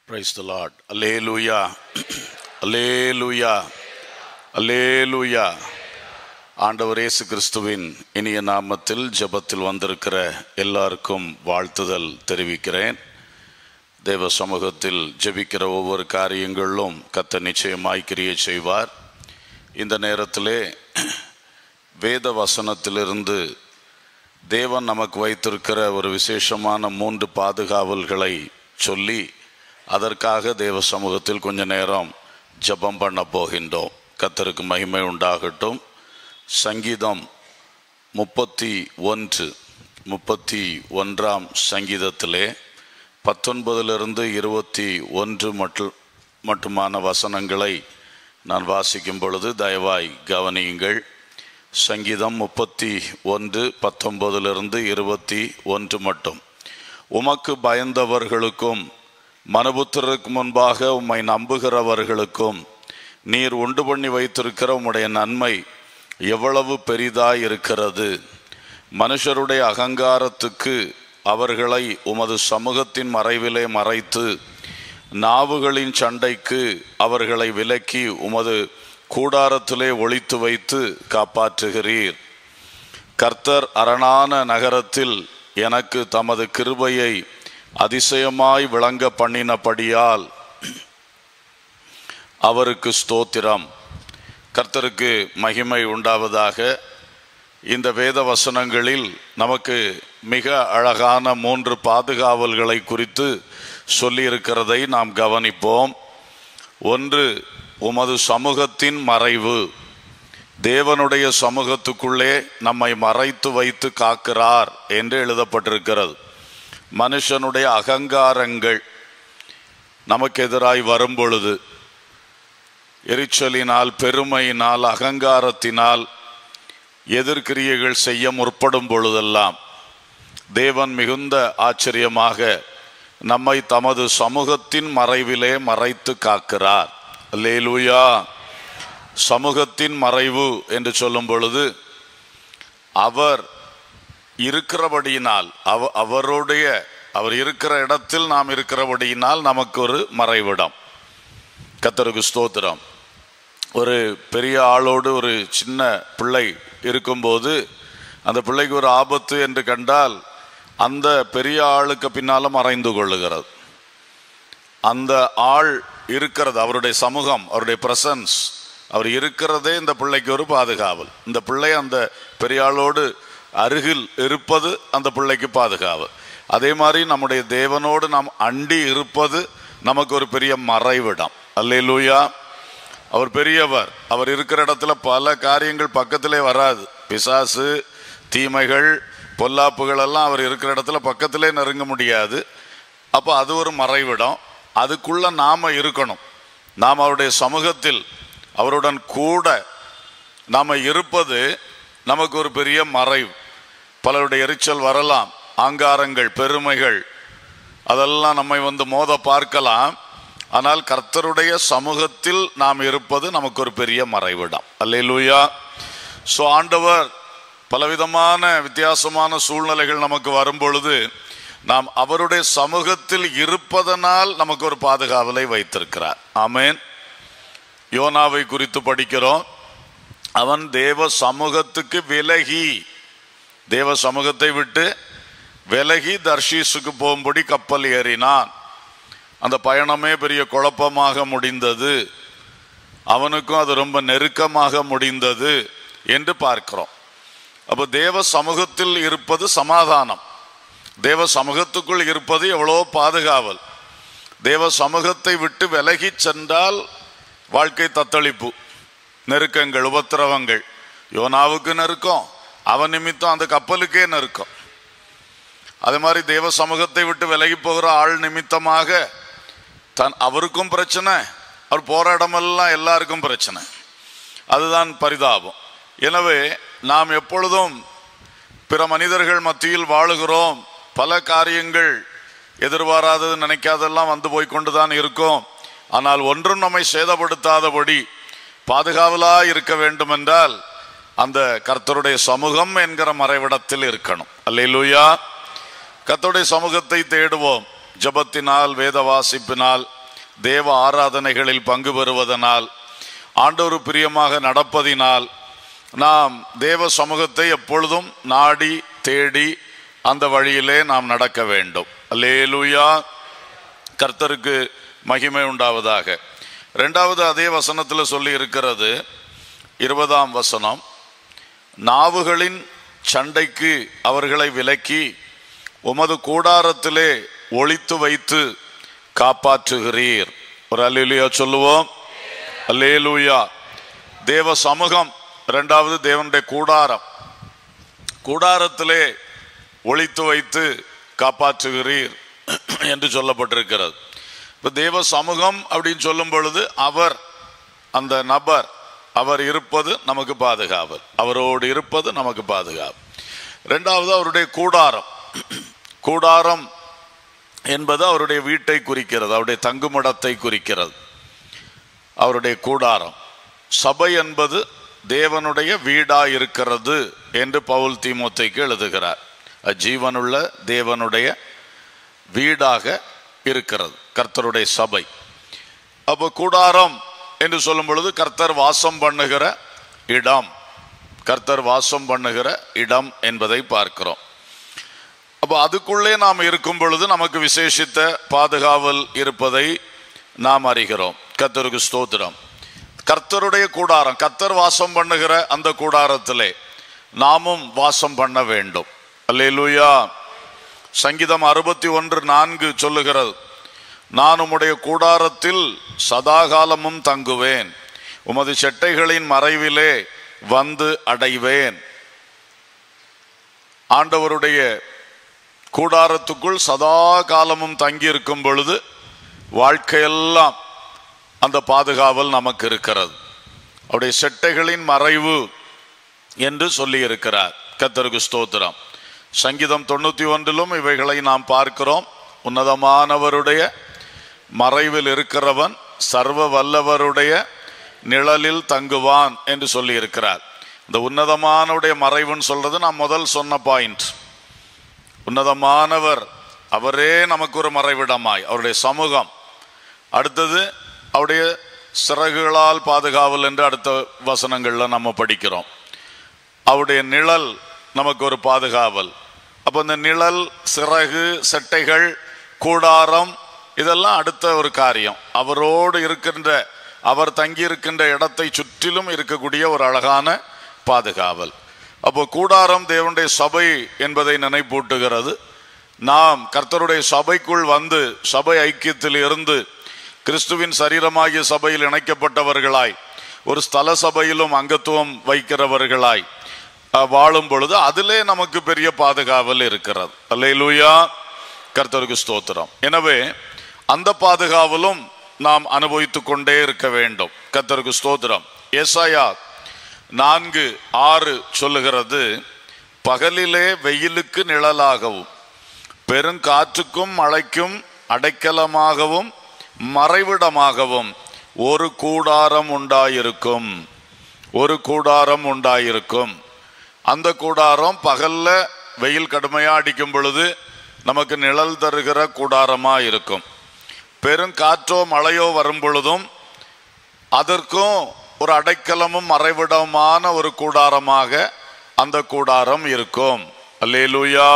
Praise the Lord. Alleluia. Alleluia. Alleluia. ஆண்டவர் இயேசு கிறிஸ்துவின் இனிய நாமத்தில் ஜெபத்தில் வந்திருக்கிற எல்லாருக்கும் வாழ்த்துதல் தெரிவிக்கிறேன் தேவ சமூகத்தில் ஜெபிக்கிற ஒவ்வொரு காரியங்களிலும் கத்த நிச்சயமாய் கிரியை செய்வார் இந்த நேரத்திலே வேத வசனத்திலிருந்து தேவன் நமக்கு வைத்திருக்கிற ஒரு விசேஷமான மூன்று பாதுகாவல்களை சொல்லி அதற்காக தேவ சமூகத்தில் கொஞ்ச நேரம் ஜெபம் பண்ண போகின்றோம் கத்தருக்கு மகிமை உண்டாகட்டும் சங்கீதம் முப்பத்தி ஒன்று முப்பத்தி ஒன்றாம் சங்கீதத்திலே பத்தொன்பதிலிருந்து இருபத்தி ஒன்று மட்டு மட்டுமான வசனங்களை நான் வாசிக்கும் பொழுது தயவாய் கவனியுங்கள் சங்கீதம் முப்பத்தி ஒன்று பத்தொன்பதிலிருந்து இருபத்தி ஒன்று மட்டும் உமக்கு பயந்தவர்களுக்கும் மனுபுத்திரருக்கு முன்பாக உம்மை நம்புகிறவர்களுக்கும் நீர் உண்டு பண்ணி வைத்திருக்கிற உம்முடைய நன்மை எவ்வளவு பெரிதாய் இருக்கிறது மனுஷருடைய அகங்காரத்துக்கு அவர்களை உமது சமூகத்தின் மறைவிலே மறைத்து நாவுகளின் சண்டைக்கு அவர்களை விலக்கி உமது கூடாரத்திலே ஒளித்து வைத்து காப்பாற்றுகிறீர் கர்த்தர் அரணான நகரத்தில் எனக்கு தமது கிருபையை அதிசயமாய் விளங்க பண்ணினபடியால் அவருக்கு ஸ்தோத்திரம் கர்த்தருக்கு மகிமை உண்டாவதாக இந்த வேத வசனங்களில் நமக்கு மிக அழகான மூன்று பாதுகாவல்களை குறித்து சொல்லியிருக்கிறதை நாம் கவனிப்போம் ஒன்று உமது சமூகத்தின் மறைவு தேவனுடைய சமூகத்துக்குள்ளே நம்மை மறைத்து வைத்து காக்கிறார் என்று எழுதப்பட்டிருக்கிறது மனுஷனுடைய அகங்காரங்கள் நமக்கு எதிராய் வரும் பொழுது எரிச்சலினால் பெருமையினால் அகங்காரத்தினால் எதிர்கிரியைகள் செய்ய முற்படும் பொழுதெல்லாம் தேவன் மிகுந்த ஆச்சரியமாக நம்மை தமது சமூகத்தின் மறைவிலே மறைத்து காக்கிறார் அல்லேலூயா சமூகத்தின் மறைவு என்று சொல்லும் பொழுது அவர் இருக்கிறபடியினால் அவ அவருடைய அவர் இருக்கிற இடத்தில் நாம் இருக்கிறபடியினால் நமக்கு ஒரு மறைவிடம் கத்தருக்கு ஸ்தோத்திரம் ஒரு பெரிய ஆளோடு ஒரு சின்ன பிள்ளை இருக்கும்போது அந்த பிள்ளைக்கு ஒரு ஆபத்து என்று கண்டால் அந்த பெரிய ஆளுக்கு பின்னால மறைந்து கொள்ளுகிறது அந்த ஆள் இருக்கிறது அவருடைய சமூகம் அவருடைய பிரசன்ஸ் அவர் இருக்கிறதே இந்த பிள்ளைக்கு ஒரு பாதுகாவல் இந்த பிள்ளை அந்த பெரிய ஆளோடு அருகில் இருப்பது அந்த பிள்ளைக்கு பாதுகாவல் அதே மாதிரி நம்முடைய தேவனோடு நாம் அண்டி இருப்பது நமக்கு ஒரு பெரிய மறைவிடம் அல்லேலூயா அவர் பெரியவர் அவர் இருக்கிற இடத்துல பல காரியங்கள் பக்கத்திலே வராது பிசாசு தீமைகள் பொல்லாப்புகள் எல்லாம் அவர் இருக்கிற இடத்துல பக்கத்திலே நெருங்க முடியாது அப்போ அது ஒரு மறைவிடம் அதுக்குள்ள நாம இருக்கணும் நாம் அவருடைய சமூகத்தில் அவருடன் கூட நாம இருப்பது நமக்கு ஒரு பெரிய மறைவு பலருடைய எரிச்சல் வரலாம் ஆங்காரங்கள் பெருமைகள் அதெல்லாம் நம்மை வந்து மோத பார்க்கலாம் ஆனால் கர்த்தருடைய சமூகத்தில் நாம் இருப்பது நமக்கு ஒரு பெரிய மறைவிடம் அல்லேலூயா ஸோ ஆண்டவர் பலவிதமான வித்தியாசமான சூழ்நிலைகள் நமக்கு வரும் பொழுது நாம் அவருடைய சமூகத்தில் இருப்பதனால் நமக்கு ஒரு பாதுகாவலை வைத்திருக்கிறார் ஆமேன் யோனாவை குறித்து படிக்கிறோம் அவன் தேவ சமூகத்துக்கு விலகி தேவ சமூகத்தை விட்டு விலகி தர்ஷீஸுக்கு போகும்படி கப்பல் ஏறினான் அந்த பயணமே பெரிய குழப்பமாக முடிந்தது அவனுக்கும் அது ரொம்ப நெருக்கமாக முடிந்தது என்று பார்க்கிறோம் அப்போ தேவ சமூகத்தில் இருப்பது சமாதானம் தேவ சமூகத்துக்குள் இருப்பது எவ்வளோ பாதுகாவல் தேவ சமூகத்தை விட்டு விலகி சென்றால் வாழ்க்கை தத்தளிப்பு நெருக்கங்கள் உபத்திரவங்கள் யோனாவுக்கு நெருக்கம் அவன் நிமித்தம் அந்த கப்பலுக்கே நெருக்கம் அதே மாதிரி தேவ சமூகத்தை விட்டு விலகி போகிற ஆள் நிமித்தமாக தன் அவருக்கும் பிரச்சனை அவர் போற இடமெல்லாம் எல்லாருக்கும் பிரச்சனை அதுதான் பரிதாபம் எனவே நாம் எப்பொழுதும் பிற மனிதர்கள் மத்தியில் வாழுகிறோம் பல காரியங்கள் எதிர்பாராதது நினைக்காதெல்லாம் வந்து போய் கொண்டுதான் இருக்கும் ஆனால் ஒன்றும் நம்மை சேதப்படுத்தாதபடி பாதுகாவலா இருக்க வேண்டும் என்றால் அந்த கர்த்தருடைய சமூகம் என்கிற மறைவிடத்தில் இருக்கணும் அல்லேலூயா கர்த்தருடைய சமூகத்தை தேடுவோம் ஜபத்தினால் வேத வாசிப்பினால் தேவ ஆராதனைகளில் பங்கு பெறுவதனால் ஆண்டோரு பிரியமாக நடப்பதினால் நாம் தேவ சமூகத்தை எப்பொழுதும் நாடி தேடி அந்த வழியிலே நாம் நடக்க வேண்டும் அல்லேலூயா கர்த்தருக்கு மகிமை உண்டாவதாக ரெண்டாவது அதே வசனத்தில் சொல்லி இருக்கிறது இருபதாம் வசனம் நாவுகளின் சண்டைக்கு அவர்களை விலக்கி உமது கூடாரத்திலே ஒளித்து வைத்து காப்பாற்றுகிறீர் ஒரு அல்லேலூயா சொல்லுவோம் அல்லேலூயா தேவ சமூகம் இரண்டாவது தேவனுடைய கூடாரம் கூடாரத்திலே ஒளித்து வைத்து காப்பாற்றுகிறீர் என்று சொல்லப்பட்டிருக்கிறது இப்ப தேவ சமூகம் அப்படின்னு சொல்லும் பொழுது அவர் அந்த நபர் அவர் இருப்பது நமக்கு பாதுகாவல் அவரோடு இருப்பது நமக்கு பாதுகாப்பு ரெண்டாவது அவருடைய கூடாரம் கூடாரம் என்பது அவருடைய வீட்டை குறிக்கிறது அவருடைய தங்குமிடத்தை குறிக்கிறது அவருடைய கூடாரம் சபை என்பது தேவனுடைய வீடா இருக்கிறது என்று பவுல் தீமோத்தைக்கு எழுதுகிறார் அது ஜீவனுள்ள தேவனுடைய வீடாக இருக்கிறது கர்த்தருடைய சபை அப்போ கூடாரம் என்று சொல்லும் பொழுது கர்த்தர் வாசம் பண்ணுகிற இடம் கர்த்தர் வாசம் பண்ணுகிற இடம் என்பதை பார்க்கிறோம் அப்போ அதுக்குள்ளே நாம் இருக்கும் பொழுது நமக்கு விசேஷித்த பாதுகாவல் இருப்பதை நாம் அறிகிறோம் கர்த்தருக்கு ஸ்தோத்திரம் கர்த்தருடைய கூடாரம் கர்த்தர் வாசம் பண்ணுகிற அந்த கூடாரத்திலே நாமும் வாசம் பண்ண வேண்டும் அல்லேலூயா சங்கீதம் அறுபத்தி ஒன்று நான்கு சொல்லுகிறது நான் உம்முடைய கூடாரத்தில் சதாகாலமும் தங்குவேன் உமது செட்டைகளின் மறைவிலே வந்து அடைவேன் ஆண்டவருடைய கூடாரத்துக்குள் சதா காலமும் தங்கி இருக்கும் பொழுது வாழ்க்கையெல்லாம் அந்த பாதுகாவல் நமக்கு இருக்கிறது அவருடைய செட்டைகளின் மறைவு என்று சொல்லி இருக்கிறார் கத்தருக்கு ஸ்தோத்திரம் சங்கீதம் தொண்ணூத்தி ஒன்றிலும் இவைகளை நாம் பார்க்கிறோம் உன்னதமானவருடைய மறைவில் இருக்கிறவன் சர்வ வல்லவருடைய நிழலில் தங்குவான் என்று சொல்லி இருக்கிறார் இந்த உன்னதமானவுடைய மறைவுன்னு சொல்றது நான் முதல் சொன்ன பாயிண்ட் உன்னதமானவர் அவரே நமக்கு ஒரு மறைவிடமாய் அவருடைய சமூகம் அடுத்தது அவருடைய சிறகுகளால் பாதுகாவல் என்று அடுத்த வசனங்கள்ல நம்ம படிக்கிறோம் அவருடைய நிழல் நமக்கு ஒரு பாதுகாவல் அப்போ இந்த நிழல் சிறகு செட்டைகள் கூடாரம் இதெல்லாம் அடுத்த ஒரு காரியம் அவரோடு இருக்கின்ற அவர் தங்கி இருக்கின்ற இடத்தை சுற்றிலும் இருக்கக்கூடிய ஒரு அழகான பாதுகாவல் அப்போ கூடாரம் தேவனுடைய சபை என்பதை நினைப்பூட்டுகிறது நாம் கர்த்தருடைய சபைக்குள் வந்து சபை ஐக்கியத்தில் இருந்து கிறிஸ்துவின் சரீரமாகிய சபையில் இணைக்கப்பட்டவர்களாய் ஒரு ஸ்தல சபையிலும் அங்கத்துவம் வைக்கிறவர்களாய் அஹ், வாழும் பொழுது அதிலே நமக்கு பெரிய பாதுகாவல் இருக்கிறது அல்லேலூயா கர்த்தருக்கு ஸ்தோத்திரம் எனவே அந்த பாதுகாவலும் நாம் அனுபவித்துக் கொண்டே இருக்க வேண்டும் கர்த்தருக்கு ஸ்தோத்திரம் ஏசாயா நான்கு ஆறு சொல்லுகிறது பகலிலே வெயிலுக்கு நிழலாகவும் பெருங்காற்றுக்கும் மழைக்கும் அடைக்கலமாகவும் மறைவிடமாகவும் ஒரு கூடாரம் உண்டாயிருக்கும் ஒரு கூடாரம் உண்டாயிருக்கும் அந்த கூடாரம் பகல்ல வெயில் கடுமையா அடிக்கும் பொழுது நமக்கு நிழல் தருகிற கூடாரமா இருக்கும் பெருங்காற்றோ மழையோ வரும் பொழுதும் அதற்கும் ஒரு அடைக்கலமும் மறைவிடமான ஒரு கூடாரமாக அந்த கூடாரம் இருக்கும் அல்லேலூயா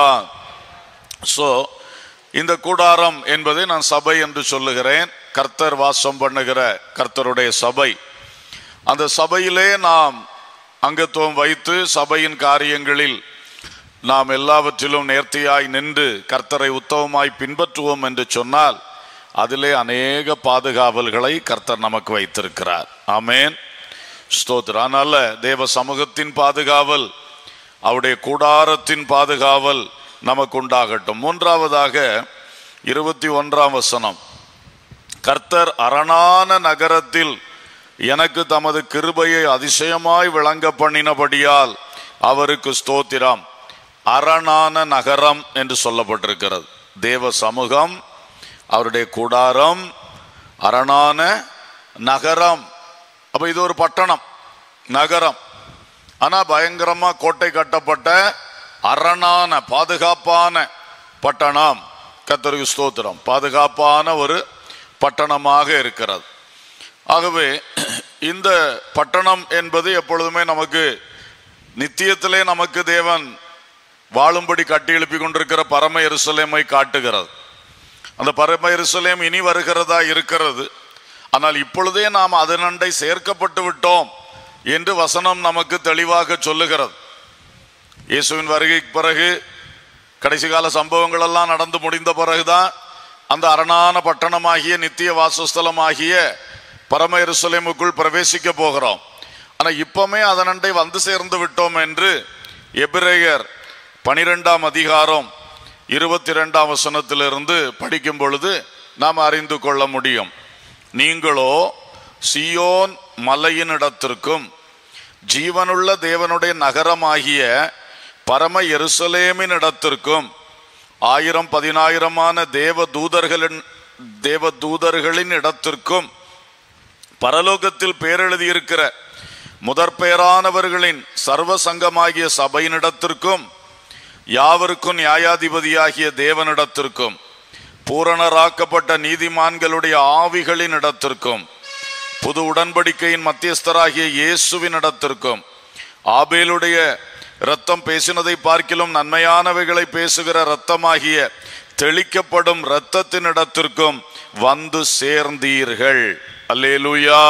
சோ இந்த கூடாரம் என்பதை நான் சபை என்று சொல்லுகிறேன் கர்த்தர் வாசம் பண்ணுகிற கர்த்தருடைய சபை அந்த சபையிலே நாம் அங்கத்துவம் வைத்து சபையின் காரியங்களில் நாம் எல்லாவற்றிலும் நேர்த்தியாய் நின்று கர்த்தரை உத்தமமாய் பின்பற்றுவோம் என்று சொன்னால் அதிலே அநேக பாதுகாவல்களை கர்த்தர் நமக்கு வைத்திருக்கிறார் ஆமேன் ஸ்தோத்திரம் அதனால தேவ சமூகத்தின் பாதுகாவல் அவருடைய கூடாரத்தின் பாதுகாவல் நமக்கு உண்டாகட்டும் மூன்றாவதாக இருபத்தி ஒன்றாம் வசனம் கர்த்தர் அரணான நகரத்தில் எனக்கு தமது கிருபையை அதிசயமாய் விளங்க பண்ணினபடியால் அவருக்கு ஸ்தோத்திரம் அரணான நகரம் என்று சொல்லப்பட்டிருக்கிறது தேவ சமூகம் அவருடைய கூடாரம் அரணான நகரம் அப்ப இது ஒரு பட்டணம் நகரம் ஆனா பயங்கரமா கோட்டை கட்டப்பட்ட அரணான பாதுகாப்பான பட்டணம் கத்தருக்கு ஸ்தோத்திரம் பாதுகாப்பான ஒரு பட்டணமாக இருக்கிறது ஆகவே இந்த பட்டணம் என்பது எப்பொழுதுமே நமக்கு நித்தியத்திலே நமக்கு தேவன் வாழும்படி கட்டி எழுப்பி கொண்டிருக்கிற பரம எருசலேமை காட்டுகிறது அந்த பரம எருசலேம் இனி வருகிறதா இருக்கிறது ஆனால் இப்பொழுதே நாம் அதனண்டை சேர்க்கப்பட்டு விட்டோம் என்று வசனம் நமக்கு தெளிவாக சொல்லுகிறது இயேசுவின் வருகைக்கு பிறகு கடைசி கால சம்பவங்கள் எல்லாம் நடந்து முடிந்த பிறகுதான் அந்த அரணான பட்டணமாகிய நித்திய வாசஸ்தலமாகிய பரம எருசலேமுக்குள் பிரவேசிக்க போகிறோம் ஆனா இப்பமே அதனண்டை வந்து சேர்ந்து விட்டோம் என்று எபிரேயர் பனிரெண்டாம் அதிகாரம் இருபத்தி ரெண்டாம் வசனத்திலிருந்து படிக்கும் பொழுது நாம் அறிந்து கொள்ள முடியும் நீங்களோ சியோன் மலையினிடத்திற்கும் ஜீவனுள்ள தேவனுடைய நகரமாகிய பரம எருசலேமின் இடத்திற்கும் ஆயிரம் பதினாயிரமான தேவ தூதர்களின் தேவ தூதர்களின் இடத்திற்கும் பரலோகத்தில் பேரெழுதியிருக்கிற முதற் பெயரானவர்களின் சர்வ சங்கமாகிய சபையினிடத்திற்கும் யாவருக்கும் நியாயாதிபதியாகிய தேவனிடத்திற்கும் பூரணராக்கப்பட்ட நீதிமான்களுடைய ஆவிகளின் இடத்திற்கும் புது உடன்படிக்கையின் மத்தியஸ்தராகிய இயேசுவின் இடத்திற்கும் ஆபேலுடைய இரத்தம் பேசினதை பார்க்கிலும் நன்மையானவைகளை பேசுகிற இரத்தமாகிய தெளிக்கப்படும் இரத்தத்தின் இடத்திற்கும் வந்து சேர்ந்தீர்கள் அல்லேலூயா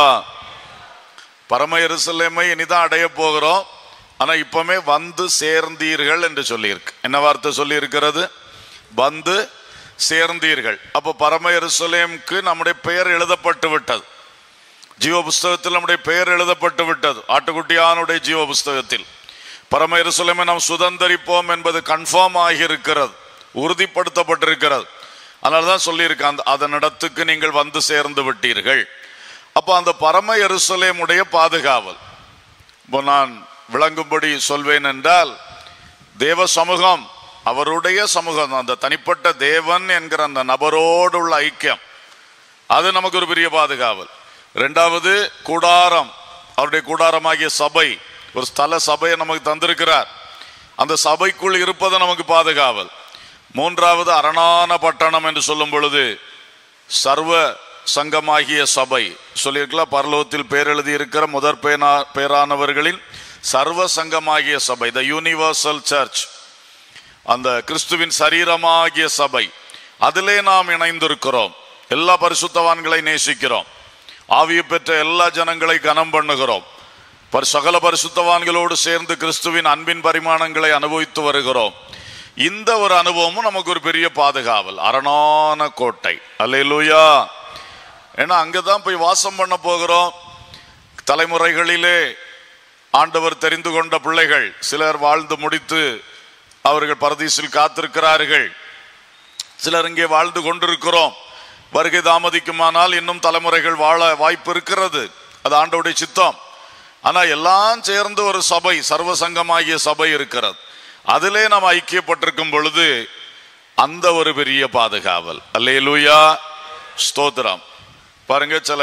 பரம எருசலேமை இனிதான் அடைய போகிறோம் ஆனா இப்பமே வந்து சேர்ந்தீர்கள் என்று சொல்லியிருக்கு என்ன வார்த்தை சொல்லி இருக்கிறது வந்து சேர்ந்தீர்கள் அப்போ பரம எருசலேமுக்கு நம்முடைய பெயர் எழுதப்பட்டு விட்டது ஜீவ புஸ்தகத்தில் நம்முடைய பெயர் எழுதப்பட்டு விட்டது ஆட்டுக்குட்டியானுடைய ஜீவ புஸ்தகத்தில் பரம எருசலேமை நாம் சுதந்தரிப்போம் என்பது கன்ஃபார்ம் ஆகியிருக்கிறது உறுதிப்படுத்தப்பட்டிருக்கிறது அதனால தான் சொல்லியிருக்க அந்த அதனிடத்துக்கு நீங்கள் வந்து சேர்ந்து விட்டீர்கள் அப்போ அந்த பரம எருசலேமுடைய பாதுகாவல் இப்போ நான் விளங்கும்படி சொல்வேன் என்றால் தேவ சமூகம் அவருடைய சமூகம் அந்த தனிப்பட்ட தேவன் என்கிற அந்த நபரோடு உள்ள ஐக்கியம் அது நமக்கு ஒரு பெரிய பாதுகாவல் ரெண்டாவது கூடாரம் அவருடைய கூடாரமாகிய சபை ஒரு ஸ்தல சபையை நமக்கு தந்திருக்கிறார் அந்த சபைக்குள் இருப்பது நமக்கு பாதுகாவல் மூன்றாவது அரணான பட்டணம் என்று சொல்லும் பொழுது சர்வ சங்கமாகிய சபை சொல்லியிருக்கலாம் பரலோகத்தில் பேரெழுதி இருக்கிற முதற் பேனா பேரானவர்களின் சர்வ சங்கமாகிய சபை த யூனிவர்சல் சர்ச் அந்த கிறிஸ்துவின் சரீரமாகிய சபை அதிலே நாம் இணைந்திருக்கிறோம் எல்லா பரிசுத்தவான்களை நேசிக்கிறோம் ஆவியை பெற்ற எல்லா ஜனங்களை கனம் பண்ணுகிறோம் பர் சகல பரிசுத்தவான்களோடு சேர்ந்து கிறிஸ்துவின் அன்பின் பரிமாணங்களை அனுபவித்து வருகிறோம் இந்த ஒரு அனுபவமும் நமக்கு ஒரு பெரிய பாதுகாவல் அரணான கோட்டை அல்லேலூயா ஏன்னா அங்கதான் போய் வாசம் பண்ண போகிறோம் தலைமுறைகளிலே ஆண்டவர் தெரிந்து கொண்ட பிள்ளைகள் சிலர் வாழ்ந்து முடித்து அவர்கள் பரதீசில் காத்திருக்கிறார்கள் சிலர் இங்கே வாழ்ந்து கொண்டிருக்கிறோம் வருகை தாமதிக்குமானால் இன்னும் தலைமுறைகள் வாழ வாய்ப்பு இருக்கிறது அது ஆண்டவுடைய சித்தம் ஆனா எல்லாம் சேர்ந்து ஒரு சபை சர்வ சங்கமாகிய சபை இருக்கிறது அதிலே நாம் ஐக்கியப்பட்டிருக்கும் பொழுது அந்த ஒரு பெரிய பாதுகாவல் அல்லேலூயா ஸ்தோத்திரம் பாருங்க சில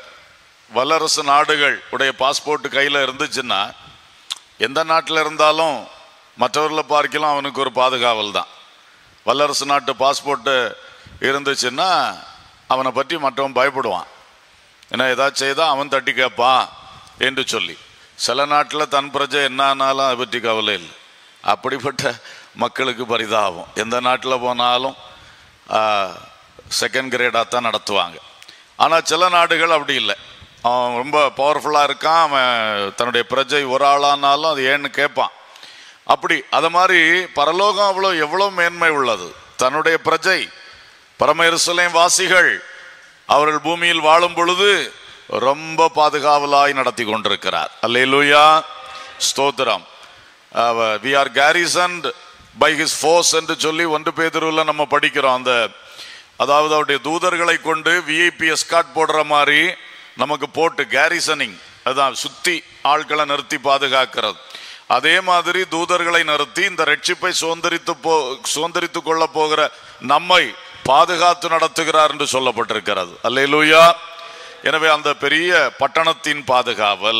வல்லரசு நாடுகள் உடைய பாஸ்போர்ட் கையில் இருந்துச்சுன்னா எந்த நாட்டில் இருந்தாலும் மற்றவர்களை பார்க்கலாம் அவனுக்கு ஒரு பாதுகாவல் தான் வல்லரசு நாட்டு பாஸ்போர்ட்டு இருந்துச்சுன்னா அவனை பற்றி மற்றவன் பயப்படுவான் ஏன்னா ஏதாச்சும் செய்தால் அவன் தட்டி கேட்பான் என்று சொல்லி சில நாட்டில் தன் பிரஜை என்ன ஆனாலும் அதை பற்றி கவலை இல்லை அப்படிப்பட்ட மக்களுக்கு பரிதாபம் எந்த நாட்டில் போனாலும் செகண்ட் கிரேடாக தான் நடத்துவாங்க ஆனால் சில நாடுகள் அப்படி இல்லை அவன் ரொம்ப பவர்ஃபுல்லாக இருக்கான் அவன் தன்னுடைய பிரஜை ஒரு ஆளானாலும் அது ஏன்னு கேட்பான் அப்படி அதை மாதிரி பரலோகம் அவ்வளோ எவ்வளோ மேன்மை உள்ளது தன்னுடைய பிரஜை பரம எருசலேம் வாசிகள் அவர்கள் பூமியில் வாழும் பொழுது ரொம்ப பாதுகாவலாய் நடத்தி கொண்டிருக்கிறார் அல்லேலூயா ஸ்தோத்திரம் we are garrisoned by his force என்று சொல்லி ஒன்று பேதருவில் நம்ம படிக்கிறோம் அந்த அதாவது அவருடைய தூதர்களை கொண்டு விஐபி எஸ்காட் போடுற மாதிரி நமக்கு போட்டு கேரிசனிங் அதான் சுத்தி ஆட்களை நிறுத்தி பாதுகாக்கிறது அதே மாதிரி தூதர்களை நிறுத்தி இந்த ரட்சிப்பை சுதந்திரித்து போ சுதந்திரித்து கொள்ள போகிற நம்மை பாதுகாத்து நடத்துகிறார் என்று சொல்லப்பட்டிருக்கிறது அல்லேலூயா எனவே அந்த பெரிய பட்டணத்தின் பாதுகாவல்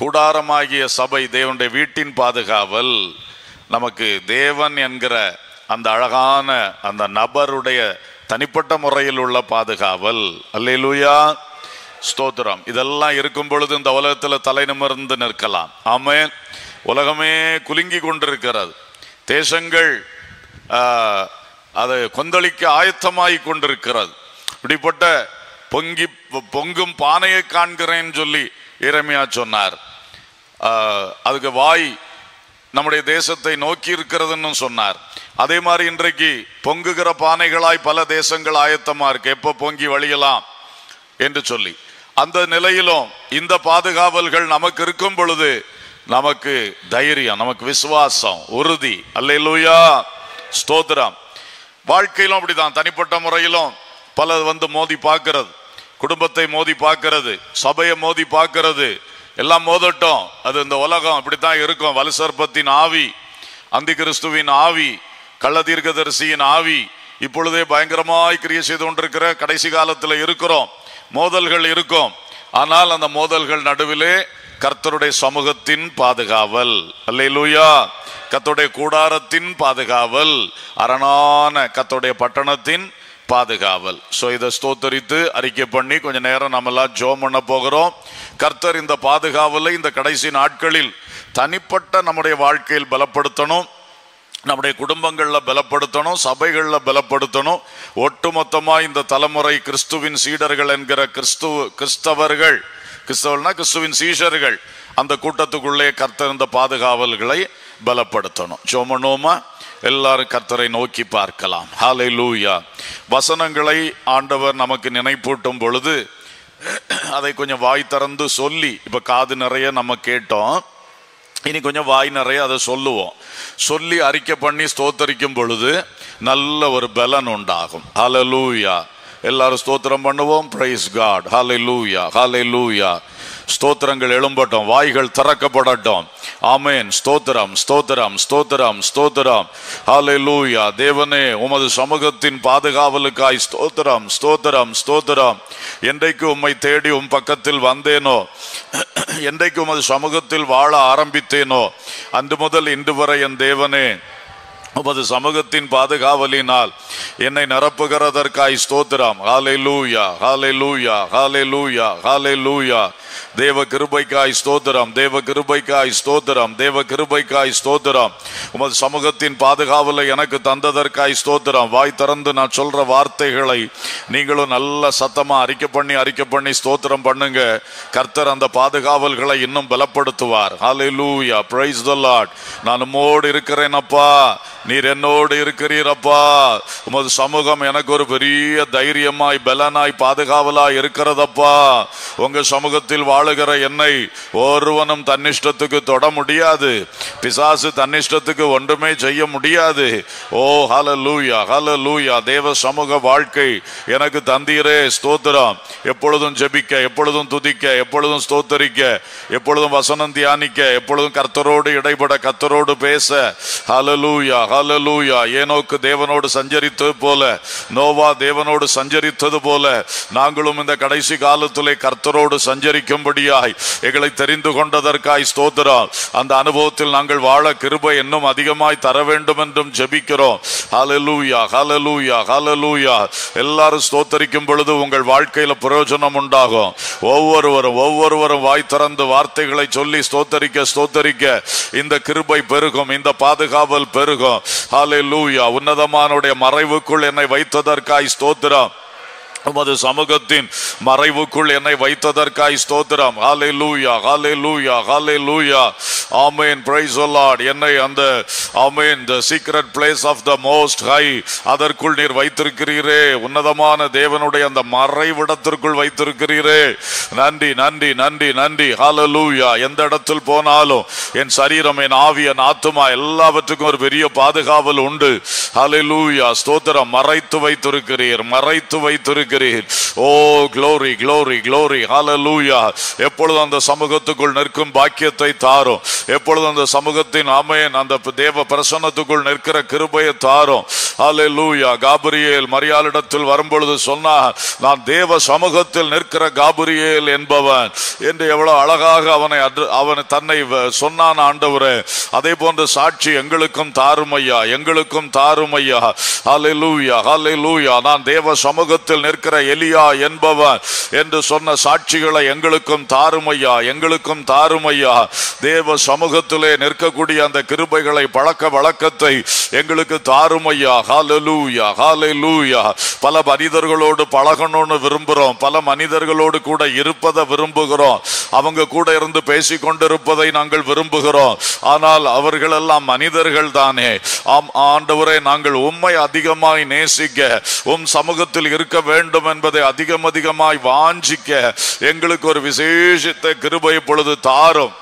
கூடாரமாகிய சபை தேவனுடைய வீட்டின் பாதுகாவல் நமக்கு தேவன் என்கிற அந்த அழகான அந்த நபருடைய தனிப்பட்ட முறையில் உள்ள பாதுகாவல் அல்லேலூயா ஸ்தோத்திரம் இதெல்லாம் இருக்கும் பொழுது இந்த உலகத்துல தலை நிமிர்ந்து நிற்கலாம் ஆமென் உலகமே குலுங்கி கொண்டிருக்கிறது தேசங்கள் ஆஹ், அதை கொந்தளிக்க ஆயத்தமாய் கொண்டிருக்கிறது இப்படிப்பட்ட பொங்கி பொங்கும் பானையை காண்கிறேன்னு சொல்லி இறைமையா சொன்னார் ஆஹ், அதுக்கு வாய் நம்முடைய தேசத்தை நோக்கி இருக்கிறதுன்னு சொன்னார் அதே மாதிரி இன்றைக்கு பொங்குகிற பானைகளாய் பல தேசங்கள் ஆயத்தமா இருக்கு எப்ப பொங்கி வழியலாம் என்று சொல்லி அந்த நிலையிலும் இந்த பாதுகாவல்கள் நமக்கு இருக்கும் பொழுது நமக்கு தைரியம் நமக்கு விசுவாசம் உறுதி அல்லேலூயா ஸ்தோத்திரம் வாழ்க்கையிலும் அப்படிதான் தனிப்பட்ட முறையிலும் பல வந்து மோதி பார்க்கிறது குடும்பத்தை மோதி பார்க்கிறது சபையை மோதி பார்க்கிறது எல்லாம் மோதட்டும் அது இந்த உலகம் இப்படித்தான் இருக்கும் வலுசர்ப்பத்தின் ஆவி அந்தி கிறிஸ்துவின் ஆவி கள்ள தீர்க்கதரிசியின் ஆவி இப்பொழுதே பயங்கரமாய் கிரியை செய்து கொண்டிருக்கிற கடைசி காலத்துல இருக்கிறோம் மோதல்கள் இருக்கும் ஆனால் அந்த மோதல்கள் நடுவிலே கர்த்தருடைய சமூகத்தின் பாதுகாவல் அல்லேலூயா கர்த்தருடைய கூடாரத்தின் பாதுகாவல் அரணான கர்த்தருடைய பட்டணத்தின் பாதுகாவல் சோ இதை ஸ்தோத்தரித்து அறிக்கை பண்ணி கொஞ்ச நேரம் நம்ம எல்லாம் ஜோம் பண்ண போகிறோம் கர்த்தர் இந்த பாதுகாவலை இந்த கடைசி நாட்களில் தனிப்பட்ட நம்முடைய வாழ்க்கையில் பலப்படுத்தணும் நம்முடைய குடும்பங்கள்ல பலப்படுத்தணும் சபைகள்ல பலப்படுத்தணும் ஒட்டுமொத்தமா இந்த தலைமுறை கிறிஸ்துவின் சீடர்கள் என்கிற கிறிஸ்துவ கிறிஸ்தவர்கள் கிறிஸ்தவர்னா கிறிஸ்துவின் சீஷர்கள் அந்த கூட்டத்துக்குள்ளே கர்த்தர் இந்த பாதுகாவல்களை பலப்படுத்தணும் சோமனோமா எல்லாரும் கர்த்தரை நோக்கி பார்க்கலாம் ஹாலை லூயா வசனங்களை ஆண்டவர் நமக்கு நினைப்பூட்டும் பொழுது அதை கொஞ்சம் வாய் திறந்து சொல்லி இப்ப காது நிறைய நம்ம கேட்டோம் இனி கொஞ்சம் வாய் நிறைய அதை சொல்லுவோம் சொல்லி அறிக்கை பண்ணி ஸ்தோத்தரிக்கும் பொழுது நல்ல ஒரு பலன் உண்டாகும் ஹalleluya எல்லாரும் ஸ்தோத்திரம் பண்ணுவோம் பிரைஸ் காட் ஹalleluya ஹalleluya ஸ்தோத்திரங்கள் எழும்பட்டும் வாய்கள் திறக்கப்படட்டும் ஆமென் ஸ்தோத்திரம் ஸ்தோத்திரம் ஸ்தோத்திரம் ஸ்தோத்திரம் ஹalleluya தேவனே உமது சமூகத்தின் பாதுகாவலுக்காய் ஸ்தோத்திரம் ஸ்தோத்திரம் ஸ்தோத்திரம் என்றைக்கு உம்மை தேடி உம் பக்கத்தில் வந்தேனோ என்றைக்கு உமது சமூகத்தில் வாழ ஆரம்பித்தேனோ அன்று முதல் இன்று வரை என் தேவனே உமது சமூகத்தின் பாதுகாவலினால் என்னை நிரப்புகிறதற்காய் ஸ்தோத்திரம் ஹாலே லூயா ஹாலே லூயா ஹாலே லூயா ஹாலே லூயா தேவ கிருபைக்காய் ஸ்தோத்திரம் தேவ கிருபைக்காய் ஸ்தோத்திரம் தேவ கிருபைக்காய் ஸ்தோத்திரம் உமது சமூகத்தின் பாதுகாவலை எனக்கு தந்ததற்காய் ஸ்தோத்திரம் வாய் திறந்து நான் சொல்ற வார்த்தைகளை நீங்களும் நல்ல சத்தமா அறிக்கை பண்ணி அறிக்கை பண்ணி ஸ்தோத்திரம் பண்ணுங்க கர்த்தர் அந்த பாதுகாவல்களை இன்னும் பலப்படுத்துவார் ஹalleluya praise the lord நான் உம்மோடு இருக்கிறேன் அப்பா நீர் என்னோடு இருக்கிறீரப்பா உமது சமூகம் எனக்கு ஒரு பெரிய தைரியமாய் பலனாய் பாதுகாவலாய் இருக்கிறதப்பா உங்க சமூகத்தில் வாழுகிற என்னை ஒருவனும் தன்னிஷ்டத்துக்கு தொட முடியாது பிசாசு தன்னிஷ்டத்துக்கு ஒன்றுமே செய்ய முடியாது ஓ ஹalleluya ஹalleluya தேவ சமூக வாழ்க்கை எனக்கு தந்தீரே ஸ்தோத்திரம் எப்பொழுதும் ஜெபிக்க எப்பொழுதும் துதிக்க எப்பொழுதும் ஸ்தோத்தரிக்க எப்பொழுதும் வசனம் தியானிக்க எப்பொழுதும் கர்த்தரோடு இடைபட கர்த்தரோடு பேச ஹalleluya ஹalleluya ஏனோக்கு தேவனோடு சஞ்சரித்தது போல நோவா தேவனோடு சஞ்சரித்தது போல நாங்களும் இந்த கடைசி காலத்திலே கர்த்தரோடு சஞ்சரிக்கும்படியாய் எங்களை தெரிந்து கொண்டதற்காய் ஸ்தோத்திரம் அந்த அனுபவத்தில் நாங்கள் வாழ கிருபை இன்னும் அதிகமாய் தர வேண்டும் என்றும் ஜெபிக்கிறோம் ஹalleluya ஹalleluya ஹalleluya எல்லாரும் ஸ்தோத்தரிக்கும் பொழுது உங்கள் வாழ்க்கையில பிரயோஜனம் உண்டாகும் ஒவ்வொருவரும் ஒவ்வொருவரும் வாய் திறந்து வார்த்தைகளை சொல்லி ஸ்தோத்தரிக்க ஸ்தோத்தரிக்க இந்த கிருபை பெருகும் இந்த பாதுகாவல் பெருகும் ஹalleluya உன்னதமானுடைய மறைவுக்குள் என்னை வைத்ததற்காய் ஸ்தோத்திரம் உமது சமூகத்தின் மறைவுக்குள் என்னை வைத்ததற்காய் ஸ்தோத்திரம் ஹalleluya ஹalleluya ஹalleluya ஆமென் praise the lord என்னை அந்த ஆமென் the secret place of the most high அதற்குள் நீர் வைத்திருக்கிறீரே உன்னதமான தேவனுடைய அந்த மறைவிடத்திற்குள் வைத்திருக்கிறீரே நன்றி நன்றி நன்றி நன்றி ஹalleluya எந்த இடத்தில் போனாலும் என் சரீரம் என் ஆவி என் ஆத்துமா எல்லாவற்றுக்கும் ஒரு பெரிய பாதுகாவல் உண்டு ஹalleluya ஸ்தோத்திரம் மறைத்து வைத்திருக்கிறீர் மறைத்து வைத்திருக்கிறீர் ஓ glory glory glory hallelujah எப்பொழுதும் அந்த சமூகத்துக்குள் நிற்கும் பாக்கியத்தை தாரும் எப்பொழுதும் அந்த சமூகத்தின் ஆமையன் அந்த தேவ தேவ பிரசன்னத்துக்குள் நிற்கிற கிருபையை தாரும் அல்லேலூயா காபிரியேல் மரியாளிடத்தில் வரும்பொழுது சொன்னார் நான் தேவ சமூகத்தில் நிற்கிற காபிரியேல் என்பவன் என்று எவ்வளவு அழகாக அவனை அன்று- அவன் தன்னை வ- சொன்னான் ஆண்டவரே அதே போன்ற சாட்சி எங்களுக்கும் தாருமையா எங்களுக்கும் தாருமையா ஹalleluya ஹalleluya நான் தேவ சமூகத்தில் நிற்கிற எலியா என்பவன் என்று சொன்ன சாட்சிகளை எங்களுக்கும் தாருமையா எங்களுக்கும் தாருமையா தேவ சமூகத்திலே நிற்கக்கூடிய அந்த கிருபைகளை பழக்க வழக்கத்தை எங்களுக்கு தாருமையா ஹalleluya ஹalleluya பல மனிதர்களோடு பழகணும்னு விரும்புகிறோம் பல மனிதர்களோடு கூட இருப்பதை விரும்புகிறோம் அவங்க கூட இருந்து பேசிக் கொண்டிருப்பதை நாங்கள் விரும்புகிறோம் ஆனால் அவர்கள் எல்லாம் மனிதர்கள் தானே ஆம் ஆண்டவரே நாங்கள் உம்மை அதிகமாய் நேசிக்க உம் சமூகத்தில் இருக்க வேண்டும் என்பதை அதிகம் அதிகமாய் வாஞ்சிக்க எங்களுக்கு ஒரு விசேஷித்த கிருபை பொழுது தாரும்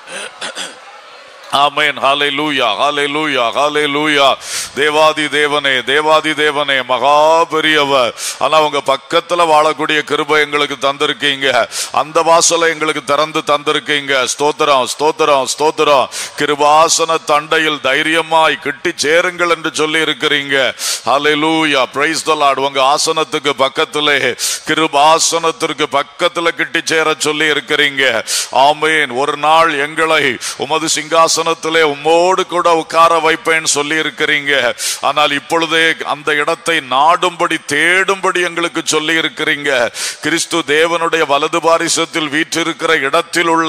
ஆமென் ஹalleluya ஹalleluya ஹalleluya தேவாதி தேவனே தேவாதி தேவனே மகா பெரியவர் ஆனா உங்க பக்கத்துல வாழக்கூடிய கிருபை எங்களுக்கு தந்திருக்கீங்க அந்த வாசலை எங்களுக்கு திறந்து தந்திருக்கீங்க ஸ்தோத்திரம் ஸ்தோத்திரம் ஸ்தோத்திரம் கிருபாசன தண்டையில் தைரியமாய் கிட்டி சேருங்கள் என்று சொல்லி இருக்கிறீங்க ஹalleluya praise the lord உங்க ஆசனத்துக்கு பக்கத்திலே கிருபாசனத்திற்கு பக்கத்துல கிட்டி சேர சொல்லி இருக்கிறீங்க ஆமென் ஒரு நாள் எங்களை உமது சிங்காசனத்திலே உம்மோடு கூட உட்கார வைப்பேன் சொல்லி இருக்கிறீங்க ஆனால் இப்பொழுதே அந்த இடத்தை நாடும்படி தேடும்படி எங்களுக்கு சொல்லி இருக்கிறீங்க கிறிஸ்து தேவனுடைய வலது பாரிசத்தில் வீற்றிருக்கிற இடத்தில் உள்ள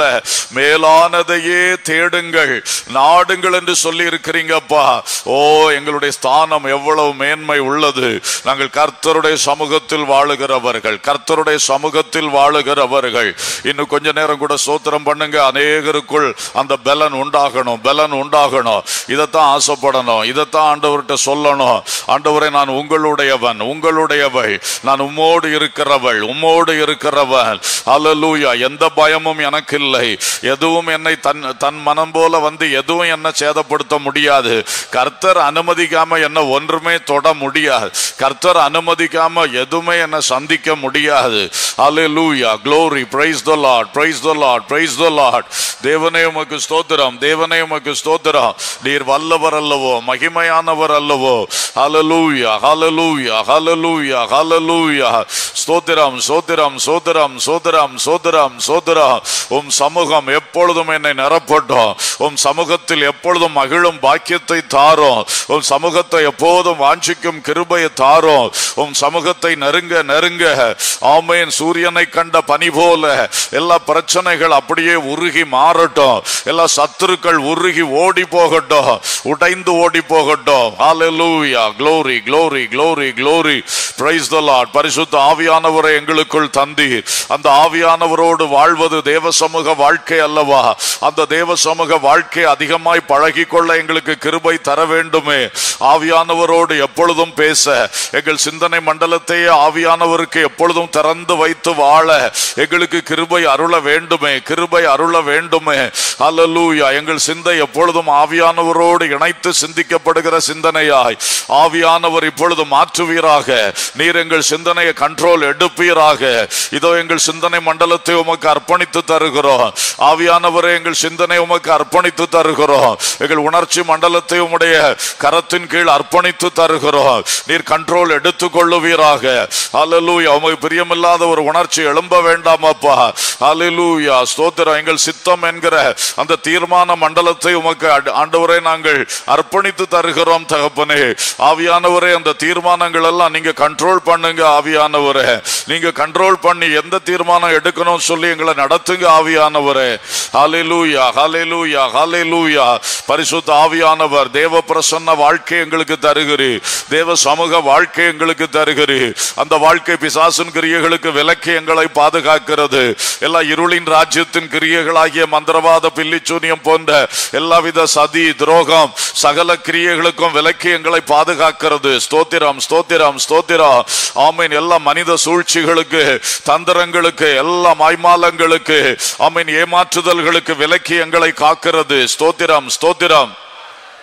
மேலானதையே தேடுங்கள் நாடுங்கள் என்று சொல்லி இருக்கிறீங்கப்பா ஓ எங்களுடைய ஸ்தானம் எவ்வளவு மேன்மை உள்ளது நாங்கள் கர்த்தருடைய சமூகத்தில் வாழுகிறவர்கள் கர்த்தருடைய சமூகத்தில் வாழுகிறவர்கள் இன்னும் கொஞ்ச நேரம் கூட சோத்திரம் பண்ணுங்க அநேகருக்குள் அந்த பலன் உண்டாகணும் பலன் உண்டாகணும் இதைத்தான் ஆசைப்படணும் இதைத்தான் ஆண்டவர்கிட்ட சொல்லணும் ஆண்டவரை நான் உங்களுடையவன் உங்களுடையவள் நான் உம்மோடு இருக்கிறவள் உம்மோடு இருக்கிறவன் அல்லூயா எந்த பயமும் எனக்கு இல்லை எதுவும் என்னை தன் தன் மனம் போல வந்து எதுவும் என்ன சேதப்படுத்த முடியாது கர்த்தர் அனுமதிக்காம என்ன ஒன்றுமே தொட முடியாது கர்த்தர் அனுமதிக்காம எதுவுமே என்ன சந்திக்க முடியாது அல்லேலூயா glory praise the lord praise the lord praise the lord தேவனே உமக்கு ஸ்தோத்திரம் தேவனே உமக்கு ஸ்தோத்திரம் நீர் வல்லவர் அல்லவோ மகிமையானவர் அல்லவோ ஹalleluya ஹalleluya ஹalleluya ஹalleluya ஸ்தோத்திரம் ஸ்தோத்திரம் ஸ்தோத்திரம் ஸ்தோத்திரம் ஸ்தோத்திரம் ஸ்தோத்திரம் உம் சமூகம் எப்பொழுதும் என்னை நிரப்பட்டும் உம் சமூகத்தில் எப்பொழுதும் மகிழும் பாக்கியத்தை தாரும் உம் சமூகத்தை எப்போதும் வாஞ்சிக்கும் கிருபையை தாரும் உம் சமூகத்தை நெருங்க நெருங்க ஆமேன் சூரியனை கண்ட பனி போல எல்லா பிரச்சனைகள் அப்படியே உருகி மாறட்டும் எல்லா சத்துருக்கள் உருகி ஓடி போகட்டும் உடைந்து ஓடி போகட்டும் ஹalleluya glory glory glory glory praise the lord பரிசுத்த ஆவியானவரை எங்களுக்குள் தந்தீர் அந்த ஆவியானவரோடு வாழ்வது தேவ சமூக வாழ்க்கை அல்லவா அந்த தேவ சமூக வாழ்க்கை அதிகமாய் பழகி கொள்ள எங்களுக்கு கிருபை தர வேண்டுமே ஆவியானவரோடு எப்பொழுதும் பேச எங்கள் சிந்தனை மண்டலத்தையே ஆவியானவருக்கு எப்பொழுதும் திறந்து வைத்து வாழ எங்களுக்கு கிருபை அருள வேண்டுமே கிருபை அருள வேண்டுமே அல்லூயா எங்கள் சிந்தை எப்பொழுதும் ஆவியானவரோடு இணைத்து சிந்திக்கப்படுகிற சிந்தனையாய் ஆவியானவர் இப்பொழுது மாற்றுவீராக நீர் எங்கள் சிந்தனையை கண்ட்ரோல் எடுப்பீராக இதோ எங்கள் சிந்தனை மண்டலத்தை உமக்கு அர்ப்பணித்து தருகிறோம் ஆவியானவரை எங்கள் சிந்தனை உமக்கு அர்ப்பணித்து தருகிறோம் எங்கள் உணர்ச்சி மண்டலத்தை உம்முடைய கரத்தின் கீழ் அர்ப்பணித்து தருகிறோம் நீர் கண்ட்ரோல் எடுத்துக் கொள்ளுவீராக அல்லூயா உமக்கு பிரியமில்லாத ஒரு உணர்ச்சி எழும்ப வேண்டாம் அப்பா அல்லூயா ஸ்தோத்திரம் எங்கள் சித்தம் என்கிற அந்த தீர்மான மண்டலத்தை உமக்கு ஆண்டு- ஆண்டவரே நாங்கள் அர்ப்பணித்து தருகிறோம் தகப்பனே ஆவியானவரே அந்த தீர்மானங்கள் எல்லாம் நீங்க கண்ட்ரோல் பண்ணுங்க ஆவியானவரே நீங்க கண்ட்ரோல் பண்ணி எந்த தீர்மானம் எடுக்கணும் சொல்லி எங்களை நடத்துங்க ஆவியானவரே ஹalleluya ஹalleluya ஹalleluya பரிசுத்த ஆவியானவர் தேவ பிரசன்ன வாழ்க்கை எங்களுக்கு தருகிறீர் தேவ சமூக வாழ்க்கை எங்களுக்கு தருகிறீர் அந்த வாழ்க்கை பிசாசின் கிரியைகளுக்கு விலக்கி எங்களை பாதுகாக்கிறது எல்லா இருளின் ராஜ்யத்தின் கிரியைகளாகிய மந்திரவாத பில்லிச்சூனியம் போன்ற எல்லாவித சதி துரோகம் சகல கிரியைகளுக்கும் விலக்கி எங்களை பாதுகாக்கிறது ஸ்தோத்திரம் ஸ்தோத்திரம் ஸ்தோத்திரம் ஆமீன் எல்லா மனித சூழ்ச்சிகளுக்கு தந்திரங்களுக்கு எல்லா மாய்மாலங்களுக்கு ஆமீன் ஏமாற்றுதல்களுக்கு விலக்கி எங்களை காக்கிறது ஸ்தோத்திரம் ஸ்தோத்திரம்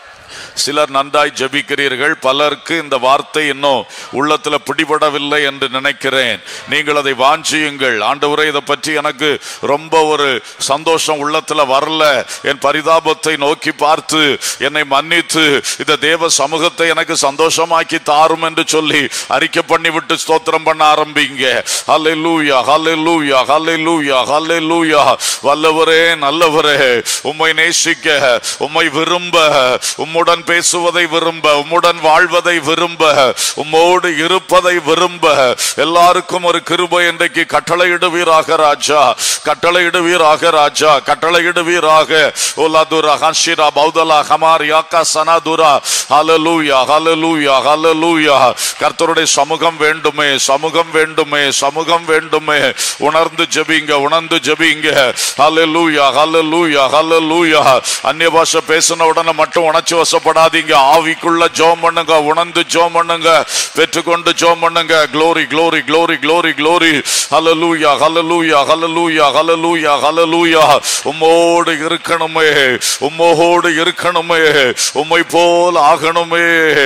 சிலர் நன்றாய் ஜெபிக்கிறீர்கள் பலருக்கு இந்த வார்த்தை இன்னும் உள்ளத்துல பிடிபடவில்லை என்று நினைக்கிறேன் நீங்கள் அதை வாஞ்சியுங்கள் ஆண்டவரே இதை பற்றி எனக்கு ரொம்ப ஒரு சந்தோஷம் உள்ளத்துல வரல என் பரிதாபத்தை நோக்கி பார்த்து என்னை மன்னித்து இந்த தேவ சமூகத்தை எனக்கு சந்தோஷமாக்கி தாரும் என்று சொல்லி அறிக்கை பண்ணி விட்டு ஸ்தோத்திரம் பண்ண ஆரம்பிங்க ஹalleluya ஹalleluya ஹalleluya ஹalleluya வல்லவரே நல்லவரே உம்மை நேசிக்க உம்மை விரும்ப உம்முடன் பேசுவதை விரும்ப உம்முடன் வாழ்வதை விரும்ப உம்மோடு இருப்பதை விரும்ப எல்லாருக்கும் ஒரு கிருபை இன்றைக்கு கட்டளையிடுவீராக ராஜா கட்டளையிடுவீராக ராஜா கட்டளையிடுவீராக ஓலாதுரா ஹன்ஷிரா பௌதலா ஹமார் யாக்கா சனாதுரா ஹalleluya ஹalleluya ஹalleluya கர்த்தருடைய சமூகம் வேண்டுமே சமூகம் வேண்டுமே சமூகம் வேண்டுமே உணர்ந்து ஜெபிங்க உணர்ந்து ஜெபிங்க ஹalleluya ஹalleluya ஹalleluya அந்நிய பாஷை பேசின உடனே மட்டும் உணர்ச்சி வசப்படாதீங்க ஆவிக்குள்ள ஜெபம் பண்ணுங்க உணர்ந்து ஜெபம் பண்ணுங்க பெற்றுக்கொண்டு ஜெபம் பண்ணுங்க glory glory glory glory glory ஹalleluya ஹalleluya ஹalleluya ஹalleluya ஹalleluya உம்மோடு இருக்கணுமே உம்மோடு இருக்கணுமே உம்மை போல் ஆகணுமே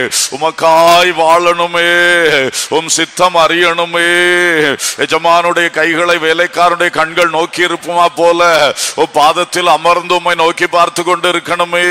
உமக்காய் வாழணுமே உம் சித்தம் அறியணுமே எஜமானுடைய கைகளை வேலைக்காரனுடைய கண்கள் நோக்கி இருப்புமா போல உம் பாதத்தில் அமர்ந்து உம்மை நோக்கி பார்த்து கொண்டு இருக்கணுமே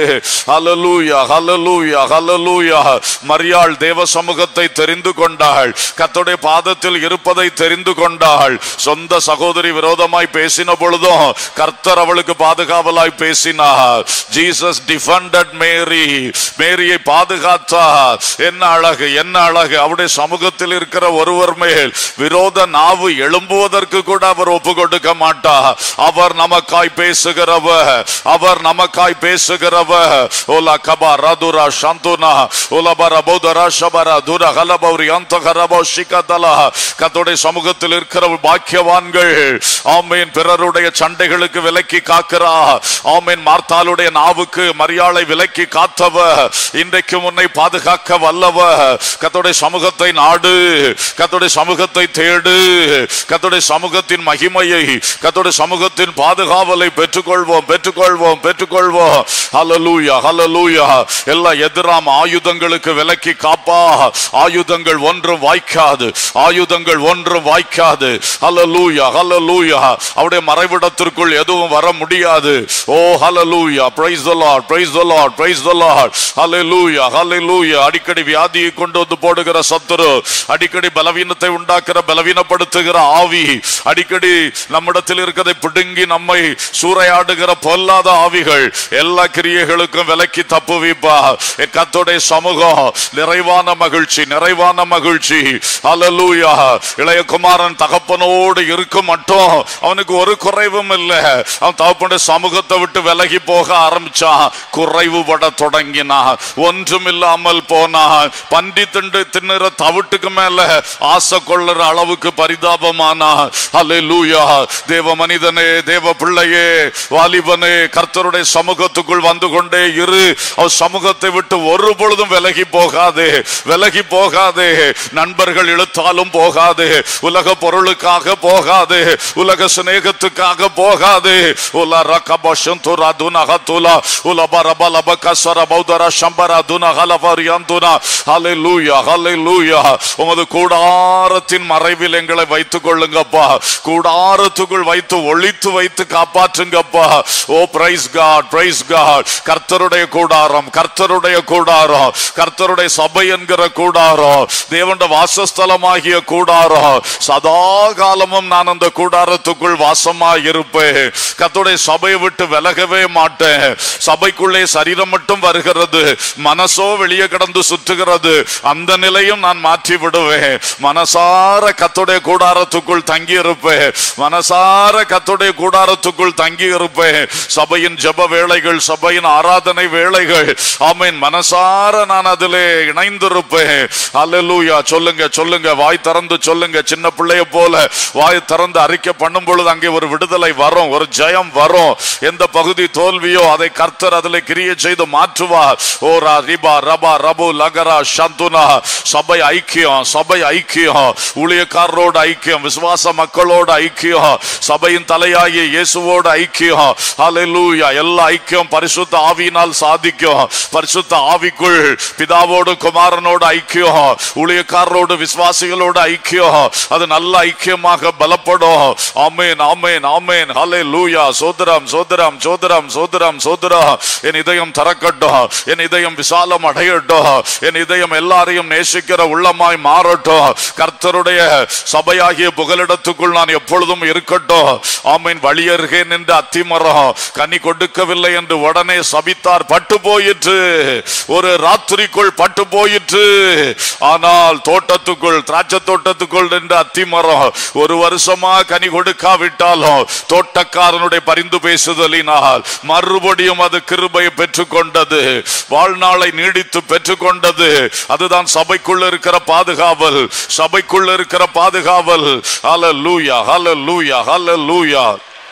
ஹalleluya ஹalleluya ஹalleluya மரியாள் தேவ சமூகத்தை தெரிந்து கொண்டாள் கர்த்தருடைய பாதத்தில் இருப்பதை தெரிந்து கொண்டாள் சொந்த சகோதரி விரோதமாய் பேசின பொழுதும் கர்த்தர் அவளுக்கு பாதுகாவலாய் பேசினார் ஜீசஸ் டிஃபண்டட் மேரி மேரியை பாதுகாத்தார் என்ன அழகு என்ன அழகு அவருடைய சமூகத்தில் இருக்கிற ஒருவர் மேல் விரோத நாவு எழும்புவதற்கு கூட அவர் ஒப்பு கொடுக்க மாட்டார் அவர் நமக்காய் பேசுகிறவர் அவர் நமக்காய் பேசுகிறவர் ஓலா கபா ரதுரா சந்துனா ஓலபர பௌதரா ஷபரா துர ஹலபௌரி அந்த கரபோ ஷிகதலா கத்தோடைய சமூகத்தில் இருக்கிற பாக்கியவான்கள் ஆமேன் பிறருடைய சண்டைகளுக்கு விலக்கி காக்கிறா ஆமேன் மார்த்தாளுடைய நாவுக்கு மரியாதை விலக்கி காத்தவ இன்றைக்கு உன்னை பாதுகாக்க வல்லவ கத்தோடைய சமூகத்தை நாடு கத்தோடைய சமூகத்தை தேடு கத்தோடைய சமூகத்தின் மகிமையை கத்தோடைய சமூகத்தின் பாதுகாவலை பெற்றுக்கொள்வோம் பெற்றுக்கொள்வோம் பெற்றுக்கொள்வோம் ஹalleluya ஹalleluya எல்லா எதிராம் ஆயுதங்களுக்கு விலக்கி காப்பா ஆயுதங்கள் ஒன்றும் வாய்க்காது ஆயுதங்கள் ஒன்றும் வாய்க்காது ஹalleluya ஹalleluya அவருடைய மறைவிடத்திற்குள் எதுவும் வர முடியாது ஓ ஹalleluya praise the lord praise the lord praise the lord hallelujah hallelujah அடிக்கடி வியாதியை கொண்டு வந்து போடுகிற சத்துரு அடிக்கடி பலவீனத்தை உண்டாக்குற பலவீனப்படுத்துகிற ஆவி அடிக்கடி நம்மிடத்தில் இருக்கிறதை பிடுங்கி நம்மை சூறையாடுகிற பொல்லாத ஆவிகள் எல்லா கிரியைகளுக்கும் விலக்கி தப்புவிப்பா என் கத்தோடைய சமூகம் நிறைவான மகிழ்ச்சி நிறைவான மகிழ்ச்சி ஹalleluya இளைய குமாரன் தகப்பனோடு இருக்கும் மட்டும் அவனுக்கு ஒரு குறைவும் இல்லை அவன் தகப்பனுடைய சமூகத்தை விட்டு விலகி போக ஆரம்பிச்சான் குறைவுபட தொடங்கினான் ஒன்றும் இல்லாமல் போனான் பண்டி திண்டு தின்னுற தவிட்டுக்கு மேல ஆசை கொள்ளுற அளவுக்கு பரிதாபமானா ஹalleluya தேவ மனிதனே தேவ பிள்ளையே வாலிபனே கர்த்தருடைய சமூகத்துக்குள் வந்து கொண்டே இரு அவர் சமூகத்தை விட்டு ஒரு பொழுதும் விலகி போகாதே விலகி போகாதே நண்பர்கள் இழுத்தாலும் போகாதே உலக பொருளுக்காக போகாதே உலக சிநேகத்துக்காக போகாதே உல ரகபஷம் துரா துனக துலா உல பரபல பகசர பௌதர சம்பர துனக லவரியந்துனா ஹalleluya ஹalleluya உமது கூடாரத்தின் மறைவில் எங்களை வைத்துக் கொள்ளுங்கப்பா கூடாரத்துக்குள் வைத்து ஒளித்து வைத்து காப்பாற்றுங்கப்பா oh praise God praise God கர்த்தருடைய கூடாரம் கர்த்தருடைய கூடாரம் கர்த்தருடைய சபை என்கிற கூடாரம் தேவனுடைய வாசஸ்தலமாகிய கூடாரம் சதா காலமும் நான் அந்த கூடாரத்துக்குள் வாசமா இருப்பேன் கர்த்தருடைய சபையை விட்டு விலகவே மாட்டேன் சபைக்குள்ளே சரீரம் மட்டும் வருகிறது மனசோ வெளியே கடந்து சுற்றுகிறது அந்த நிலையும் நான் மாற்றி விடுவேன் மனசார கத்துடைய கூடாரத்துக்குள் தங்கி இருப்பேன் மனசார கத்துடைய கூடாரத்துக்குள் தங்கி இருப்பேன் சபையின் ஜெப வேளைகள் சபையின் ஆராதனை வேளைகள் ஆமீன் மனசார நான் அதிலே இணைந்திருப்பேன் அல்லேலூயா சொல்லுங்க சொல்லுங்க வாய் திறந்து சொல்லுங்க சின்ன பிள்ளைய போல வாய் திறந்து அறிக்கை பண்ணும் பொழுது அங்கே ஒரு விடுதலை வரும் ஒரு ஜெயம் வரும் எந்த பகுதி தோல்வியோ அதை கர்த்தர் அதில் கிரிய செய்து மாற்றுவார் ஓரா ரிபா ரபா ரபு லகரா சந்துனா சபை ஐக்கியம் சபை ஐக்கியம் ஊழியக்காரரோட ஐக்கியம் விசுவாச மக்களோட ஐக்கியம் சபையின் தலையாகிய இயேசுவோட ஐக்கியம் ஹalleluya எல்லா ஐக்கியம் பரிசுத்த ஆவியினால் சாதிக்க ஐக்கியம் பரிசுத்த ஆவிக்குள் பிதாவோடு குமாரனோடு ஐக்கியம் ஊழியக்காரரோடு விசுவாசிகளோடு ஐக்கியம் அது நல்ல ஐக்கியமாக பலப்படும் ஆமேன் ஆமேன் ஆமேன் ஹலே லூயா சோதரம் சோதரம் சோதரம் சோதரம் சோதரம் என் இதயம் திறக்கட்டும் என் இதயம் விசாலம் அடையட்டும் என் இதயம் எல்லாரையும் நேசிக்கிற உள்ளமாய் மாறட்டும் கர்த்தருடைய சபையாகிய புகலிடத்துக்குள் நான் எப்பொழுதும் இருக்கட்டும் ஆமீன் வழியருகே நின்று அத்திமரம் கனி கொடுக்கவில்லை என்று உடனே சபித்தார் பட்டு போயிற்று ஒரு ராத்திரிக்குள் பட்டு போயிற்று ஆனால் தோட்டத்துக்குள் திராட்சை தோட்டத்துக்குள் நின்று அத்திமரம் ஒரு வருஷமா கனி கொடுக்காவிட்டாலும் தோட்டக்காரனுடைய பரிந்து பேசுதலினால் மறுபடியும் அது கிருபையை பெற்றுக்கொண்டது வாழ்நாளை நீடித்து பெற்றுக்கொண்டது அதுதான் சபைக்குள்ள இருக்கிற பாதுகாவல் சபைக்குள்ள இருக்கிற பாதுகாவல் ஹalleluya ஹalleluya ஹalleluya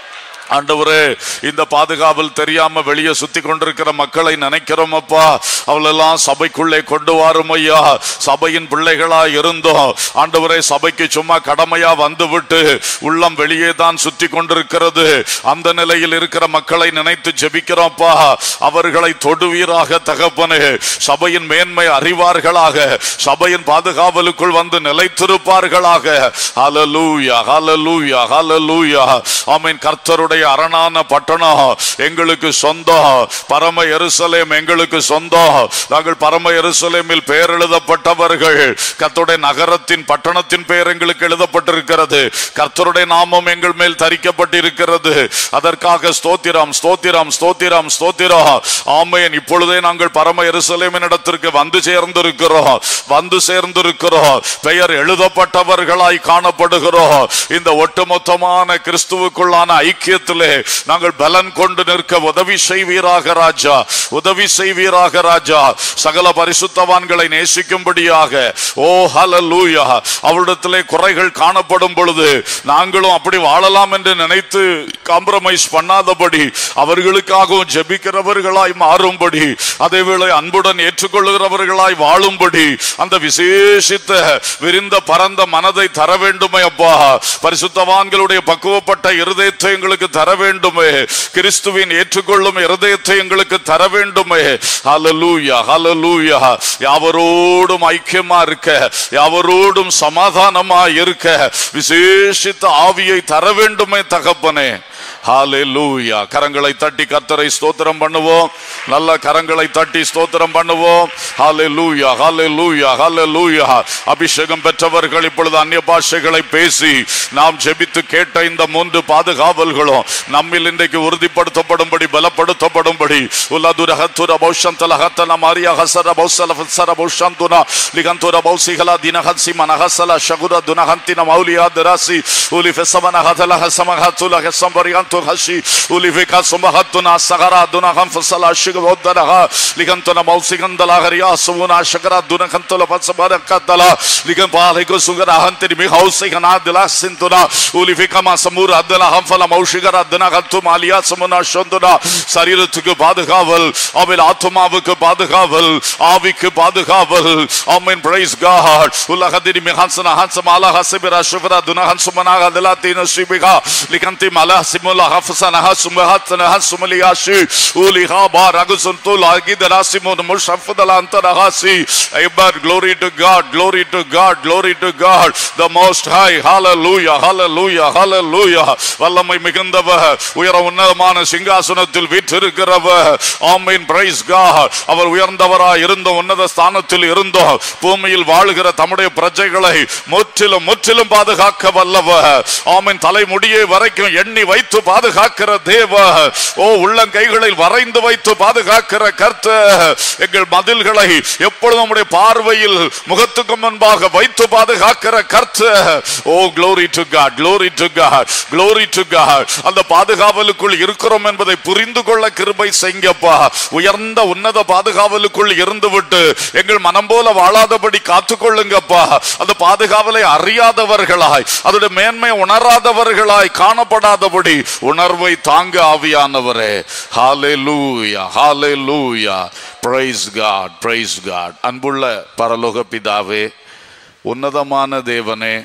ஆண்டவரே இந்த பாதுகாவல் தெரியாம வெளியே சுத்தி கொண்டிருக்கிற மக்களை நினைக்கிறோம் அப்பா அவளெல்லாம் சபைக்குள்ளே கொண்டு வாரும் ஐயா சபையின் பிள்ளைகளா இருந்தோம் ஆண்டவரே சபைக்கு சும்மா கடமையா வந்துவிட்டு உள்ளம் வெளியே தான் சுத்தி கொண்டிருக்கிறது அந்த நிலையில் இருக்கிற மக்களை நினைத்து ஜெபிக்கிறோம்ப்பா அவர்களை தொடுவீராக தகப்பனே சபையின் மேன்மை அறிவார்களாக சபையின் பாதுகாவலுக்குள் வந்து நிலைத்திருப்பார்களாக ஹalleluya ஹalleluya ஹalleluya ஆமென் கர்த்தருடைய அரணான பட்டணம் எங்களுக்கு சொந்தம் பரம எருசலேம் எங்களுக்கு சொந்தம் நாங்கள் பரம எருசலேமில் பெயர் எழுதப்பட்டவர்கள் கர்த்தருடைய நகரத்தின் பட்டணத்தின் பெயர் எங்களுக்கு எழுதப்பட்டிருக்கிறது கர்த்தருடைய நாமம் எங்கள் மேல் தரிக்கப்பட்டிருக்கிறது அதற்காக ஸ்தோத்திரம் ஸ்தோத்திரம் ஸ்தோத்திரம் ஸ்தோத்திரம் ஆமையன் இப்பொழுதே நாங்கள் பரம எருசலேமின் இடத்திற்கு வந்து சேர்ந்திருக்கிறோம் வந்து சேர்ந்திருக்கிறோம் பெயர் எழுதப்பட்டவர்களாய் காணப்படுகிறோம் இந்த ஒட்டுமொத்தமான கிறிஸ்துவுக்குள்ளான ஐக்கியத்திலே நாங்கள் பலன் கொண்டு நிற்க உதவி செய்வீராக ராஜா உதவி செய்வீராக ராஜா சகல பரிசுத்தவான்களை நேசிக்கும்படியாக ஓ ஹalleluya அவரிடத்திலே குறைகள் காணப்படும் பொழுது நாங்களும் அப்படி வாழலாம் என்று நினைத்து காம்ப்ரமைஸ் பண்ணாதபடி அவர்களுக்காகவும் ஜெபிக்கிறவர்களாய் மாறும்படி அதேவேளை அன்புடன் ஏற்றுக்கொள்ளுகிறவர்களாய் வாழும்படி அந்த விசேஷித்த விரிந்த பரந்த மனதை தர வேண்டுமே அப்பா பரிசுத்தவான்களுடைய பக்குவப்பட்ட இருதயத்தை எங்களுக்கு தர வேண்டுமே கிறிஸ்துவின் ஏற்றுக்கொள்ளும் இருதயத்தை எங்களுக்கு தர வேண்டுமே ஹalleluya ஹalleluya யாவரோடும் ஐக்கியமா இருக்க யாவரோடும் சமாதானமா இருக்க விசேஷித்த ஆவியை தர வேண்டுமே தகப்பனே ஹalleluya கரங்களை தட்டி கர்த்தரை ஸ்தோத்திரம் பண்ணுவோம் நல்ல கரங்களை தட்டி ஸ்தோத்திரம் பண்ணுவோம் ஹalleluya ஹalleluya ஹalleluya அபிஷேகம் பெற்றவர்கள் இப்பொழுது அந்நிய பாஷைகளை பேசி நாம் ஜெபித்து கேட்ட இந்த மூன்று பாதுகாவல்களும் நம்மில் இன்றைக்கு உறுதிப்படுத்தப்படும்படி பலப்படுத்தப்படும்படி உலதுரகத்துர பௌஷந்தல ஹத்தன மாரியா ஹசர பௌசல ஃபசர பௌஷந்துனா லிகந்துர பௌசிகலா தினஹன்சி மனஹசல ஷகுர துனஹந்தின மௌலியா தராசி உலி ஃபெசமன ஹதல ஹசமஹத்துல ஹசம்பரியாந்து ஹஷி உலி ஃபிகா சுமஹத்துனா சகரா துனஹம் ஃபசல அஷிக பௌத்தனஹ லிகந்துன மௌசிகந்தல ஹரியா சுவுனா ஷகரா துனஹந்துல ஃபசமர கத்தல லிகம் பாலிகு சுகர ஹந்திரி மி ஹௌசிகனா திலா சிந்துனா உலி ஃபிகமா சமூர் அதல ஹம்ஃபல மௌஷிகர துனஹத்து மாலியா சுமுனா ஷந்துனா சரீரத்துக்கு பாதுகாவல் அவள் ஆத்மாவுக்கு பாதுகாவல் ஆவிக்கு பாதுகாவல் ஆமென் பிரைஸ் காட் உலகதிரி மிஹன்சன ஹன்ச மாலா ஹசிபிரா ஷுஃபரா துனா ஹன்சுமனா அதலா தீன ஷிபிகா லிகந்தி மலா சிமுலா ஹஃப்சன ஹசுமஹத்ன ஹசுமலியாஷி உலிஹா பாரகுசுன் துல் அகிதரா சிமுன் முஷஃபதல அந்தரஹாசி ஐபர் glory to God glory to God glory to God the most high hallelujah hallelujah hallelujah வல்லமை மிகுந்தவர் உயர உன்னதமான சிங்காசனத்தில் வீற்றிருக்கிறவர் ஆமீன் பிரைஸ் காட் அவர் உயர்ந்தவராய் இருந்த உன்னத ஸ்தானத்தில் இருந்தோம் பூமியில் வாழுகிற தம்முடைய பிரஜைகளை முற்றிலும் முற்றிலும் பாதுகாக்க வல்லவர் ஆமீன் தலைமுடியை வரைக்கும் எண்ணி வைத்து பாதுகாக்கிற தேவ ஓ உள்ளங்கைகளில் வரைந்து வைத்து பாதுகாக்கிற கர்த்தர் எங்கள் மதில்களை எப்பொழுதும் நம்முடைய பார்வையில் முகத்துக்கு முன்பாக வைத்து பாதுகாக்கிற கர்த்தர் ஓ glory to God glory to God glory to God அந்த பாதுகாவலுக்குள் இருக்கிறோம் என்பதை புரிந்து கொள்ள கிருபை செய்யப்பா உயர்ந்த உன்னத பாதுகாவலுக்குள் இருந்துவிட்டு எங்கள் மனம் போல வாழாதபடி காத்துக்கொள்ளுங்கப்பா அந்த பாதுகாவலை அறியாதவர்களாய் அதோட மேன்மை உணராதவர்களாய் காணப்படாதபடி உணர்வை தாங்க ஆவியானவரே ஹalleluya ஹalleluya praise god praise god அன்புள்ள பரலோக பிதாவே உன்னதமான தேவனே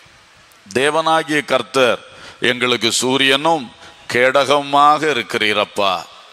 தேவனாகிய கர்த்தர் எங்களுக்கு சூரியனும் கேடகமாக இருக்கிறீரப்பா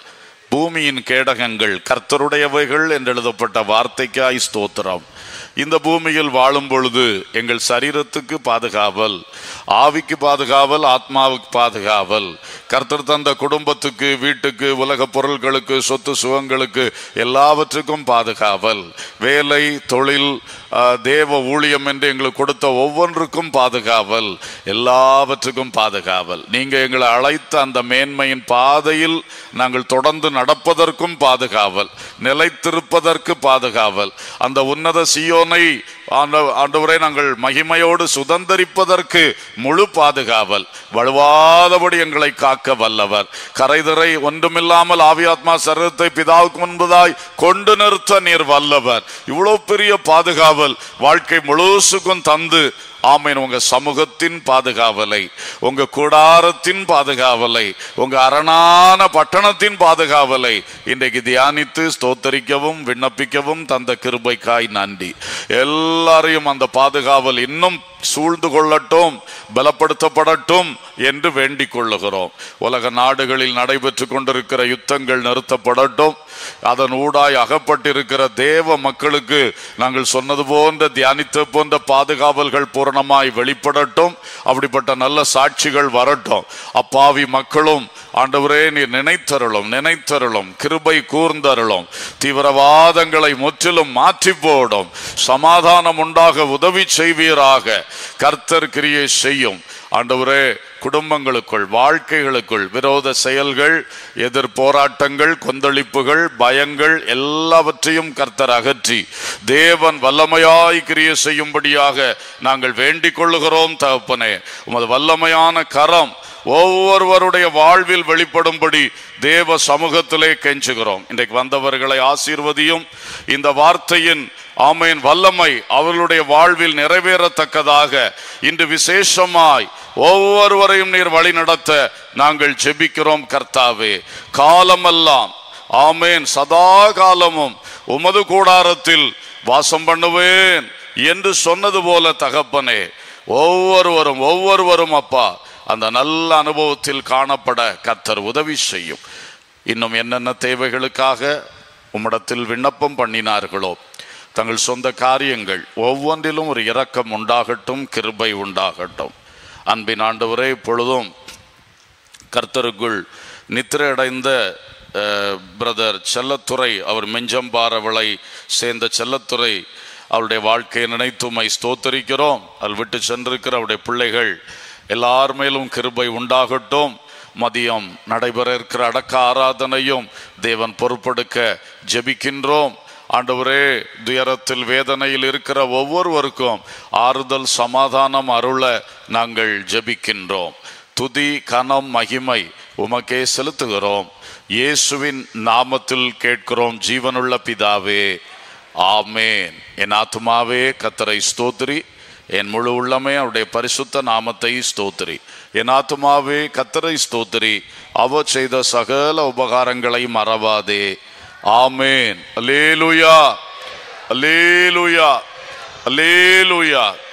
பூமியின் கேடகங்கள் கர்த்தருடையவைகள் என்று எழுதப்பட்ட வார்த்தைக்காய் ஸ்தோத்திரம் இந்த பூமியில் வாழும் பொழுது எங்கள் சரீரத்துக்கு பாதுகாவல் ஆவிக்கு பாதுகாவல் ஆத்மாவுக்கு பாதுகாவல் கர்த்தர் தந்த குடும்பத்துக்கு வீட்டுக்கு உலக பொருள்களுக்கு சொத்து சுகங்களுக்கு எல்லாவற்றுக்கும் பாதுகாவல் வேலை தொழில் ஆஹ், தேவ ஊழியம் என்று எங்களுக்கு கொடுத்த ஒவ்வொன்றுக்கும் பாதுகாவல் எல்லாவற்றுக்கும் பாதுகாவல் நீங்க எங்களை அழைத்த அந்த மேன்மையின் பாதையில் நாங்கள் தொடர்ந்து நடப்பதற்கும் பாதுகாவல் நிலைத்திருப்பதற்கு பாதுகாவல் அந்த உன்னத சியோனை ஆண்ட- ஆண்டவரே நாங்கள் மகிமையோடு சுதந்தரிப்பதற்கு முழு பாதுகாவல் வலுவாதபடி எங்களை காக்க வல்லவர் கரைதரை ஒன்றுமில்லாமல் ஆவியாத்மா சரீரத்தை பிதாவுக்கு முன்பதாய் கொண்டு நிறுத்த நீர் வல்லவர் இவ்வளவு பெரிய பாதுகாவல் வாழ்க்கை முழுசுக்கும் தந்து ஆமீன் உங்க சமூகத்தின் பாதுகாவலை உங்க கூடாரத்தின் பாதுகாவலை உங்க அரணான பட்டணத்தின் பாதுகாவலை இன்றைக்கு தியானித்து ஸ்தோத்தரிக்கவும் விண்ணப்பிக்கவும் தந்த கிருபைக்காய் நன்றி எல்லாரையும் அந்த பாதுகாவல் இன்னும் சூழ்ந்து கொள்ளட்டும் பலப்படுத்தப்படட்டும் என்று வேண்டிக் கொள்ளுகிறோம் உலக நாடுகளில் நடைபெற்று கொண்டிருக்கிற யுத்தங்கள் நிறுத்தப்படட்டும் அதன் ஊடாய் அகப்பட்டிருக்கிற தேவ மக்களுக்கு நாங்கள் சொன்னது போன்ற தியானித்த போன்ற பாதுகாவல்கள் பூரணமாய் வெளிப்படட்டும் அப்படிப்பட்ட நல்ல சாட்சிகள் வரட்டும் அப்பாவி மக்களும் ஆண்டவரே நீர் நினைத்தருளும் நினைத்தருளும் கிருபை கூர்ந்தருளும் தீவிரவாதங்களை முற்றிலும் மாற்றி போடும் சமாதானம் உண்டாக உதவி செய்வீராக கர்த்தர் கிரியை செய்யும் ஆண்டவரே குடும்பங்களுக்குள் வாழ்க்கைகளுக்குள் விரோத செயல்கள் எதிர் போராட்டங்கள் கொந்தளிப்புகள் பயங்கள் எல்லாவற்றையும் கர்த்தர் அகற்றி தேவன் வல்லமையாய் கிரிய செய்யும்படியாக நாங்கள் வேண்டிக் கொள்ளுகிறோம் தகப்பனே உமது வல்லமையான கரம் ஒவ்வொருவருடைய வாழ்வில் வெளிப்படும்படி தேவ சமூகத்திலே கெஞ்சுகிறோம் இன்றைக்கு வந்தவர்களை ஆசீர்வதியும் இந்த வார்த்தையின் ஆமையின் வல்லமை அவர்களுடைய வாழ்வில் நிறைவேறத்தக்கதாக இன்று விசேஷமாய் ஒவ்வொருவரையும் நீர் வழி நடத்த நாங்கள் ஜெபிக்கிறோம் கர்த்தாவே காலமெல்லாம் ஆமேன் சதா காலமும் உமது கூடாரத்தில் வாசம் பண்ணுவேன் என்று சொன்னது போல தகப்பனே ஒவ்வொருவரும் ஒவ்வொருவரும் அப்பா அந்த நல்ல அனுபவத்தில் காணப்பட கர்த்தர் உதவி செய்யும் இன்னும் என்னென்ன தேவைகளுக்காக உம்மிடத்தில் விண்ணப்பம் பண்ணினார்களோ தங்கள் சொந்த காரியங்கள் ஒவ்வொன்றிலும் ஒரு இரக்கம் உண்டாகட்டும் கிருபை உண்டாகட்டும் அன்பின் ஆண்டவரே இப்பொழுதும் கர்த்தருக்குள் நித்திரையடைந்த பிரதர் செல்லத்துறை அவர் மெஞ்சம்பாரவளை சேர்ந்த செல்லத்துறை அவருடைய வாழ்க்கையை நினைத்து உம்மை ஸ்தோத்தரிக்கிறோம் அதில் விட்டு சென்றிருக்கிற அவருடைய பிள்ளைகள் எல்லார் மேலும் கிருபை உண்டாகட்டும் மதியம் நடைபெற இருக்கிற அடக்க ஆராதனையும் தேவன் பொறுப்பெடுக்க ஜெபிக்கின்றோம் ஆண்டவரே துயரத்தில் வேதனையில் இருக்கிற ஒவ்வொருவருக்கும் ஆறுதல் சமாதானம் அருள நாங்கள் ஜெபிக்கின்றோம் துதி கனம் மகிமை உமக்கே செலுத்துகிறோம் இயேசுவின் நாமத்தில் கேட்கிறோம் ஜீவனுள்ள பிதாவே ஆமேன் என் ஆத்துமாவே கத்தரை ஸ்தோத்திரி என் முழு உள்ளமே அவருடைய பரிசுத்த நாமத்தை ஸ்தோத்திரி என் ஆத்துமாவே கத்தரை ஸ்தோத்திரி அவர் செய்த சகல உபகாரங்களை மறவாதே ஆமேன் அல்லேலுயா அல்லேலுயா அல்லேலுயா